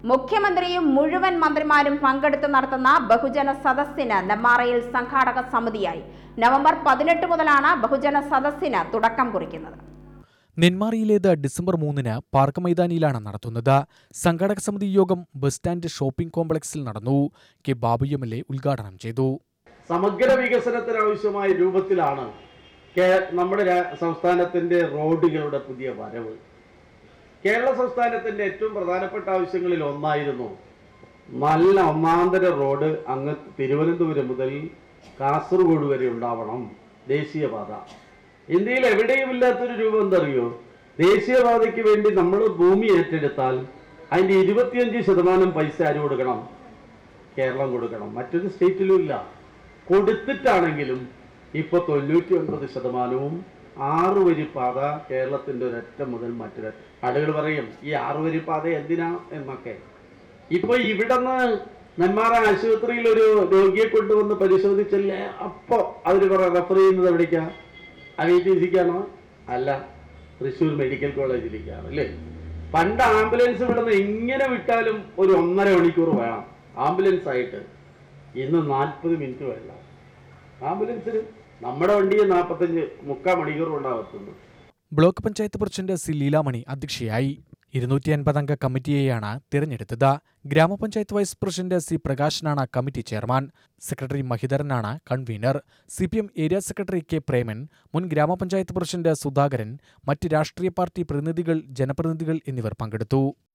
മുഖ്യമന്ത്രിയും മുഴുവൻ മന്ത്രിമാരും പങ്കെടുത്ത് നടത്തുന്ന ബഹുജന സദസ്സിന് നെമ്മാറയിൽ സംഘാടക സമിതിയായി നവംബർ പതിനെട്ട് മുതലാണ് ബഹുജന സദസ്സിന് തുടക്കം കുറിക്കുന്നത് നെന്മാറയിലേത് ഡിസംബർ മൂന്നിന് പാർക്ക് മൈതാനിയിലാണ് നടത്തുന്നത് സംഘാടക സമിതി യോഗം ബസ് സ്റ്റാൻഡ് ഷോപ്പിംഗ് കോംപ്ലക്സിൽ നടന്നു K Babu M L A ഉദ്ഘാടനം ചെയ്തു സമഗ്ര വികസനത്തിനാവശ്യമായ രൂപത്തിലാണ് കേ- നമ്മുടെ രാ- സംസ്ഥാനത്തിന്റെ റോഡുകളുടെ പുതിയ വരവ് കേരള സംസ്ഥാനത്തിന്റെ ഏറ്റവും പ്രധാനപ്പെട്ട ആവശ്യങ്ങളിൽ ഒന്നായിരുന്നു നല്ല ഒന്നാന്തര റോഡ് അങ്ങ് തിരുവനന്തപുരം മുതൽ കാസർഗോഡ് വരെ ഉണ്ടാവണം ദേശീയപാത ഇന്ത്യയിൽ എവിടെയും ഇല്ലാത്തൊരു രൂപം എന്തറിയോ ദേശീയപാതയ്ക്ക് വേണ്ടി നമ്മൾ ഭൂമി ഏറ്റെടുത്താൽ അതിന്റെ ഇരുപത്തിയഞ്ച് ശതമാനം പൈസ ആര് കൊടുക്കണം കേരളം കൊടുക്കണം മറ്റൊരു സ്റ്റേറ്റിലും ഇല്ല കൊടുത്തിട്ടാണെങ്കിലും ഇപ്പൊ തൊണ്ണൂറ്റി ഒൻപത് ശതമാനവും ആറ് വരി പാത കേരളത്തിന്റെ ഒരറ്റം മുതൽ മറ്റൊരു ആളുകൾ പറയും ഈ ആറ് വരി പാത എന്തിനാ എന്നൊക്കെ ഇപ്പൊ ഇവിടുന്ന് നെന്മാറ ആശുപത്രിയിൽ ഒരു രോഗിയെ കൊണ്ടുവന്ന് പരിശോധിച്ചല്ലേ അപ്പൊ അവര് കുറെ റെഫർ ചെയ്യുന്നത് എവിടേക്കാ ഐ ടി സിക്കാണോ അല്ല തൃശ്ശൂർ മെഡിക്കൽ കോളേജിലേക്കാണ് അല്ലേ പണ്ട് ആംബുലൻസ് ഇവിടുന്ന് എങ്ങനെ വിട്ടാലും ഒരു ഒന്നര മണിക്കൂർ വേണം ആംബുലൻസ് ആയിട്ട് ഇന്ന് നാൽപ്പത് മിനിറ്റ് വേണ്ട ആംബുലൻസിന് നമ്മുടെ വണ്ടിയെ നാൽപ്പത്തഞ്ച് മുക്കാൽ മണിക്കൂർ കൊണ്ടാകത്തുന്നു block panchayat president C Leelamani അധ്യക്ഷയായി ഇരുന്നൂറ്റി അൻപത് അംഗ കമ്മിറ്റിയെയാണ് തിരഞ്ഞെടുത്തത് ഗ്രാമപഞ്ചായത്ത് വൈസ് പ്രസിഡന്റ് സി പ്രകാശനാണ് കമ്മിറ്റി ചെയർമാൻ സെക്രട്ടറി മഹിധരനാണ് convener C P M area secretary K Preman മുൻ ഗ്രാമപഞ്ചായത്ത് പ്രസിഡന്റ് സുധാകരൻ മറ്റ് രാഷ്ട്രീയ പാർട്ടി പ്രതിനിധികൾ ജനപ്രതിനിധികൾ എന്നിവർ പങ്കെടുത്തു